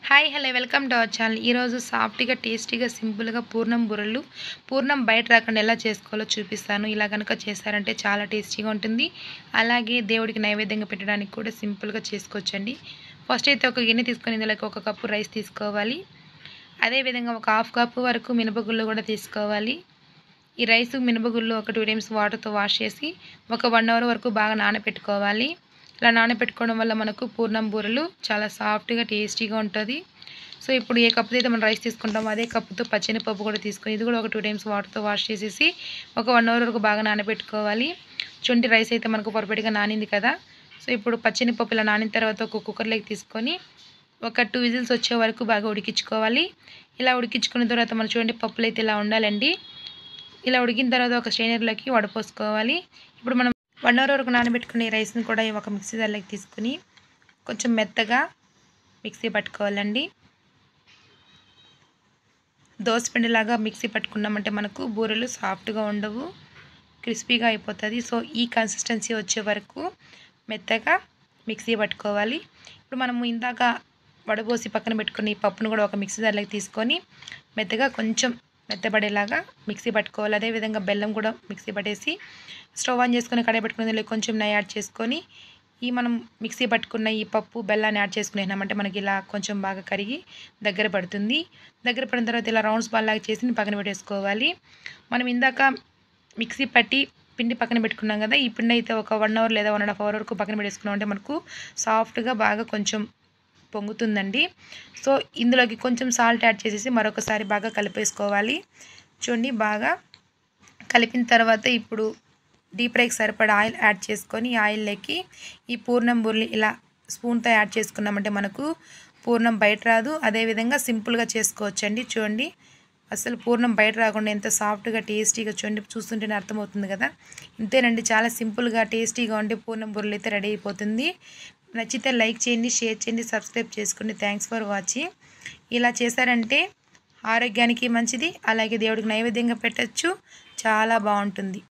hi hello welcome to our channel ఈరోజు సాఫ్ట్గా టేస్టీగా సింపుల్గా పూర్ణం బుర్రలు పూర్ణం బయట రాకుండా ఎలా చేసుకోవాలో చూపిస్తాను ఇలా కనుక చేశారంటే చాలా టేస్టీగా ఉంటుంది అలాగే దేవుడికి నైవేద్యంగా పెట్టడానికి కూడా సింపుల్గా చేసుకోవచ్చండి ఫస్ట్ అయితే ఒక గిన్నె తీసుకొని ఇందులోకి ఒక కప్పు రైస్ తీసుకోవాలి అదేవిధంగా ఒక హాఫ్ కప్పు వరకు మినపగుళ్ళు కూడా తీసుకోవాలి ఈ రైస్ మినపగుళ్ళు ఒక టూ టైమ్స్ వాటర్తో వాష్ చేసి ఒక వన్ అవర్ వరకు బాగా నానబెట్టుకోవాలి ఇలా నానబెట్టుకోవడం వల్ల మనకు పూర్ణం బూరెలు చాలా సాఫ్ట్గా టేస్టీగా ఉంటుంది సో ఇప్పుడు ఏ కప్పుతో అయితే మనం రైస్ తీసుకుంటామో అదే కప్పుతో పచ్చెనపప్పు కూడా తీసుకొని ఇది కూడా ఒక టూ టైమ్స్ వాటర్తో వాష్ చేసేసి ఒక వన్ అవర్ వరకు బాగా నానబెట్టుకోవాలి చుంటి రైస్ అయితే మనకు పర్ఫెక్ట్గా నానింది కదా సో ఇప్పుడు పచ్చెనపప్పు ఇలా నానిన తర్వాత ఒక కుక్కర్లోకి తీసుకొని ఒక టూ విజిల్స్ వచ్చే వరకు బాగా ఉడికించుకోవాలి ఇలా ఉడికించుకున్న తర్వాత మనం చూడండి పప్పులు అయితే ఇలా ఉండాలండి ఇలా ఉడికిన తర్వాత ఒక స్ట్రైనర్లోకి వడపోసుకోవాలి ఇప్పుడు మనం వన్ అవర్ వరకు నానబెట్టుకునే రైస్ని కూడా ఒక మిక్సీ దానిలోకి తీసుకుని కొంచెం మెత్తగా మిక్సీ పట్టుకోవాలండి దోసపిండిలాగా మిక్సీ పట్టుకున్నామంటే మనకు బూరెలు సాఫ్ట్గా ఉండవు క్రిస్పీగా అయిపోతుంది సో ఈ కన్సిస్టెన్సీ వచ్చే వరకు మెత్తగా మిక్సీ పట్టుకోవాలి ఇప్పుడు మనము ఇందాక వడబోసి పక్కన పెట్టుకుని ఈ పప్పును కూడా ఒక మిక్సీ దానిలోకి తీసుకొని మెత్తగా కొంచెం మెత్తబడేలాగా మిక్సీ పట్టుకోవాలి అదేవిధంగా బెల్లం కూడా మిక్సీ పట్టేసి స్టవ్ ఆన్ చేసుకొని కడాయి పెట్టుకుని దీనిలో కొంచెం నెయ్యి యాడ్ చేసుకొని ఈ మనం మిక్సీ పట్టుకున్న ఈ పప్పు బెల్లాన్ని యాడ్ చేసుకునేనామంటే మనకి ఇలా కొంచెం బాగా కరిగి దగ్గర పడుతుంది దగ్గర పడిన తర్వాత ఇలా రౌండ్స్ బాల్ లాగా చేసి పక్కన పెట్టేసుకోవాలి మనం ఇందాక మిక్సీ పట్టి పిండి పక్కన పెట్టుకున్నాం కదా ఈ పిండి అయితే ఒక వన్ అవర్ లేదా వన్ అండ్ హాఫ్ అవర్ వరకు పక్కన పెట్టేసుకున్నాం అంటే మనకు సాఫ్ట్గా బాగా కొంచెం పొంగుతుందండి సో ఇందులోకి కొంచెం సాల్ట్ యాడ్ చేసేసి మరొకసారి బాగా కలిపేసుకోవాలి చూడండి బాగా కలిపిన తర్వాత ఇప్పుడు డీప్ ఫ్రైకి సరిపడా ఆయిల్ యాడ్ చేసుకొని ఆయిల్లోకి ఈ పూర్ణం బుర్లి ఇలా స్పూన్తో యాడ్ చేసుకున్నామంటే మనకు పూర్ణం బయట రాదు అదేవిధంగా సింపుల్గా చేసుకోవచ్చండి చూడండి అసలు పూర్ణం బయట రాకుండా ఎంత సాఫ్ట్గా టేస్టీగా చూడండి చూస్తుంటేనే అర్థమవుతుంది కదా ఇంతేనండి చాలా సింపుల్గా టేస్టీగా ఉండే పూర్ణం బుర్రలు అయితే రెడీ అయిపోతుంది నచ్చితే లైక్ చేయండి షేర్ చేయండి సబ్స్క్రైబ్ చేసుకోండి థ్యాంక్స్ ఫర్ వాచింగ్ ఇలా చేశారంటే ఆరోగ్యానికి మంచిది అలాగే దేవుడికి నైవేద్యంగా పెట్టచ్చు చాలా బాగుంటుంది